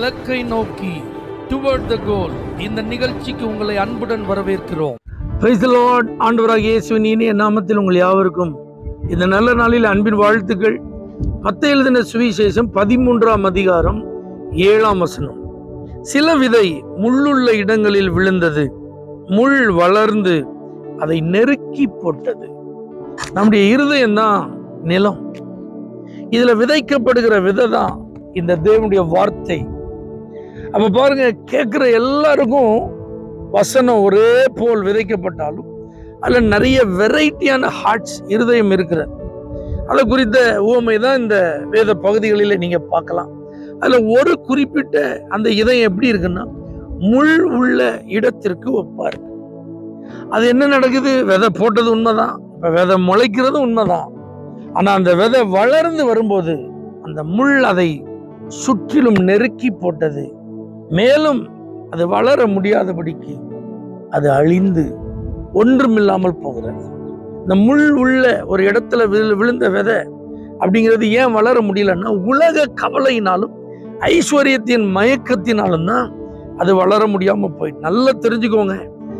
இலக்கை நோக்கி டுவர்ட் த கோல் இந்த நிகழ்ச்சிக்கு உங்களை அன்புடன் வரவேற்கிறோம் பிரைஸ் லார்ட் ஆண்டவராக இயேசுவின் இனிய நாமத்தில் உங்கள் யாவருக்கும் இந்த நல்ல நாளில் அன்பின் வாழ்த்துக்கள் பத்து எழுதின சுவிசேஷம் பதிமூன்றாம் அதிகாரம் ஏழாம் வசனம் சில விதை முள்ளுள்ள இடங்களில் விழுந்தது முள் வளர்ந்து அதை நெருக்கி போட்டது நம்முடைய இருதயம் தான் நிலம் இதுல விதைக்கப்படுகிற விதை தான் இந்த தேவனுடைய வார்த்தை அப்ப பாருங்க கேட்கிற எல்லாருக்கும் வசனம் ஒரே போல் விதைக்கப்பட்டாலும் அதில் நிறைய வெரைட்டியான ஹார்ட்ஸ் இருதயம் இருக்கிறது அதை குறித்த உவமை தான் இந்த வேத பகுதிகளில் நீங்க பார்க்கலாம் அதில் ஒரு குறிப்பிட்ட அந்த இதயம் எப்படி இருக்குன்னா முள் உள்ள இடத்திற்கு ஒப்பா இருக்கு அது என்ன நடக்குது விதை போட்டது உண்மைதான் இப்போ விதை முளைக்கிறது உண்மைதான் ஆனால் அந்த விதை வளர்ந்து வரும்போது அந்த முள் அதை சுற்றிலும் நெருக்கி போட்டது மேலும் அது வளர முடியாதபடிக்கு அது அழிந்து ஒன்றுமில்லாமல் போகிறது இந்த முள் உள்ள ஒரு இடத்துல விழு- விழுந்த விதை அப்படிங்கிறது ஏன் வளர முடியலன்னா உலக கவலையினாலும் ஐஸ்வர்யத்தின் மயக்கத்தினாலும் தான் அது வளர முடியாம போயிட்டு நல்லா தெரிஞ்சுக்கோங்க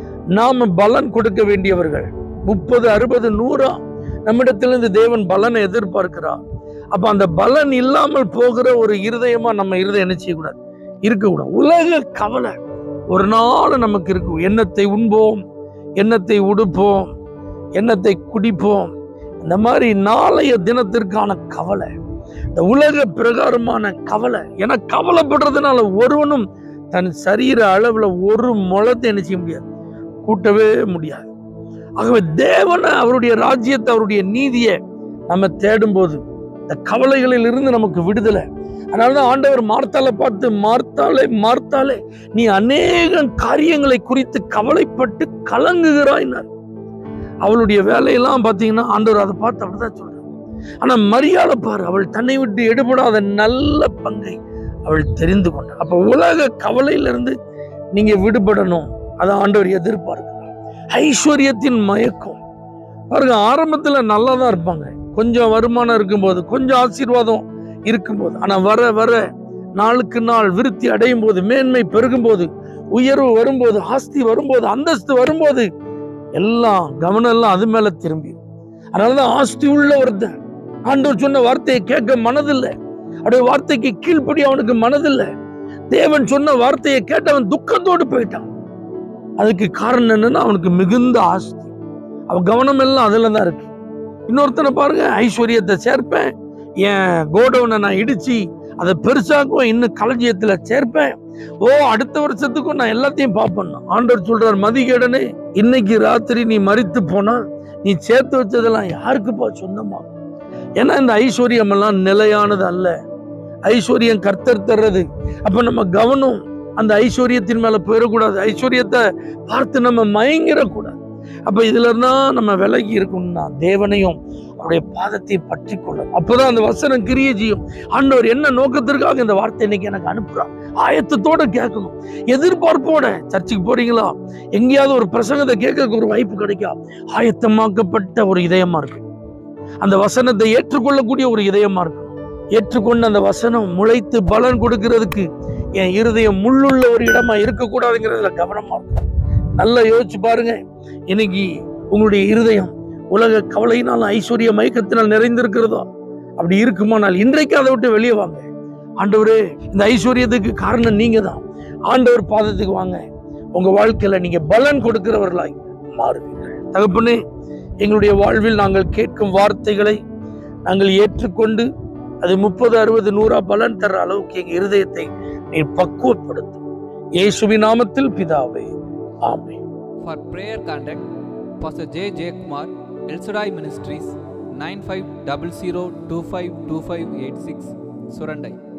நாம பலன் கொடுக்க வேண்டியவர்கள் முப்பது அறுபது நூறா நம்மிடத்திலிருந்து தேவன் பலனை எதிர்பார்க்கிறார் அப்ப அந்த பலன் இல்லாமல் போகிற ஒரு இருதயமா நம்ம இருதயம் என்ன செய்யக்கூடாது இருக்கக்கூடாது உலக கவலை ஒரு நாள் நமக்கு இருக்கும் எண்ணத்தை உண்போம் எண்ணத்தை உடுப்போம் எண்ணத்தை குடிப்போம் இந்த மாதிரி நாளைய தினத்திற்கான கவலை இந்த உலக பிரகாரமான கவலை என கவலைப்படுறதுனால ஒருவனும் தன் சரீர அளவுல ஒரு முளத்தை என்ன செய்ய முடியாது கூட்டவே முடியாது ஆகவே தேவனை அவருடைய ராஜ்யத்தை அவருடைய நீதியை நம்ம தேடும்போது இந்த கவலைகளில் இருந்து நமக்கு விடுதலை அதனாலதான் ஆண்டவர் மார்த்தாலை பார்த்து மார்த்தாலே மார்த்தாலே நீ அநேக காரியங்களை குறித்து கவலைப்பட்டு கலங்குகிறாய்னார் அவளுடைய வேலையெல்லாம் பார்த்தீங்கன்னா ஆண்டவர் அதை பார்த்து அப்படிதான் சொல்றார் ஆனா மரியாதை பாரு அவள் தன்னை விட்டு எடுபடாத நல்ல பங்கை அவள் தெரிந்து கொண்டாள் அப்ப உலக கவலையிலிருந்து நீங்க விடுபடணும் அதை ஆண்டவர் எதிர்பார்க்கிறார் ஐஸ்வர்யத்தின் மயக்கம் பாருங்க ஆரம்பத்துல நல்லா தான் இருப்பாங்க கொஞ்சம் வருமானம் இருக்கும்போது கொஞ்சம் ஆசீர்வாதம் இருக்கும்போது ஆனா வர வர நாளுக்கு நாள் விருத்தி அடையும் போது மேன்மை பெருகும் போது உயர்வு வரும்போது ஆஸ்தி வரும்போது அந்தஸ்து வரும்போது எல்லாம் கவனம் எல்லாம் அது மேல திரும்பி அதனாலதான் ஆஸ்தி உள்ள ஒருத்தன் ஆண்டவர் சொன்ன வார்த்தையை கேட்க மனதில்லை அப்படியே வார்த்தைக்கு கீழ்ப்படி அவனுக்கு மனதில்லை தேவன் சொன்ன வார்த்தையை கேட்டவன் துக்கத்தோடு போயிட்டான் அதுக்கு காரணம் என்னன்னா அவனுக்கு மிகுந்த ஆஸ்தி அவன் கவனம் எல்லாம் அதுல தான் இருக்கு இன்னொருத்தனை பாருங்க ஐஸ்வர்யத்தை சேர்ப்பேன் என் கோடவுனை நான் இடிச்சு அதை பெருசாக்குவேன் இன்னும் களஞ்சியத்துல சேர்ப்பேன் ஓ அடுத்த வருஷத்துக்கும் நான் எல்லாத்தையும் பார்ப்பேன் ஆண்டவர் சொல்றார் மதிகேடனே இன்னைக்கு ராத்திரி நீ மறித்து போனால் நீ சேர்த்து வச்சதெல்லாம் யாருக்குப்பா சொந்தமா ஏன்னா இந்த ஐஸ்வர்யம் எல்லாம் நிலையானது அல்ல ஐஸ்வர்யம் கர்த்தர் தர்றது அப்ப நம்ம கவனம் அந்த ஐஸ்வர்யத்தின் மேல போயிடக்கூடாது ஐஸ்வர்யத்தை பார்த்து நம்ம மயங்கிடக்கூடாது அப்ப இதுல இருந்தா நம்ம விலகி இருக்கணும்னா தேவனையும் அவருடைய பாதத்தை பற்றி கொள்ளணும் அப்பதான் அந்த வசனம் கிரிய செய்யும் ஆண்டவர் என்ன நோக்கத்திற்காக இந்த வார்த்தை இன்னைக்கு எனக்கு அனுப்புறார் ஆயத்தத்தோட கேட்கணும் எதிர்பார்ப்போட சர்ச்சுக்கு போறீங்களா எங்கேயாவது ஒரு பிரசங்கத்தை கேட்க ஒரு வாய்ப்பு கிடைக்கா ஆயத்தமாக்கப்பட்ட ஒரு இதயமா இருக்கு அந்த வசனத்தை ஏற்றுக்கொள்ளக்கூடிய ஒரு இதயமா இருக்கணும் ஏற்றுக்கொண்ட அந்த வசனம் முளைத்து பலன் கொடுக்கிறதுக்கு என் இருதயம் முள்ளுள்ள ஒரு இடமா இருக்கக்கூடாதுங்கிறதுல கவனமா இருக்கும் நல்லா யோசிச்சு பாருங்க இன்னைக்கு உங்களுடைய இருதயம் உலக கவலையினால் ஐஸ்வர்ய மயக்கத்தினால் நிறைந்திருக்கிறதோ அப்படி இருக்குமானால் இன்றைக்கு அதை விட்டு வெளியே வாங்க ஆண்டவரே இந்த ஐஸ்வர்யத்துக்கு காரணம் நீங்க தான் ஆண்டவர் பாதத்துக்கு வாங்க உங்க வாழ்க்கையில நீங்க பலன் கொடுக்கிறவர்களாய் மாறுவீர்கள் தகப்பனே எங்களுடைய வாழ்வில் நாங்கள் கேட்கும் வார்த்தைகளை நாங்கள் ஏற்றுக்கொண்டு அது முப்பது அறுபது நூறா பலன் தர அளவுக்கு எங்க இருதயத்தை நீர் பக்குவப்படுத்தும் இயேசுவின் நாமத்தில் பிதாவே ஆமென் For prayer contact, Pastor J. J. Kumar, El Shaddai Ministries, 9500252586, Surandai.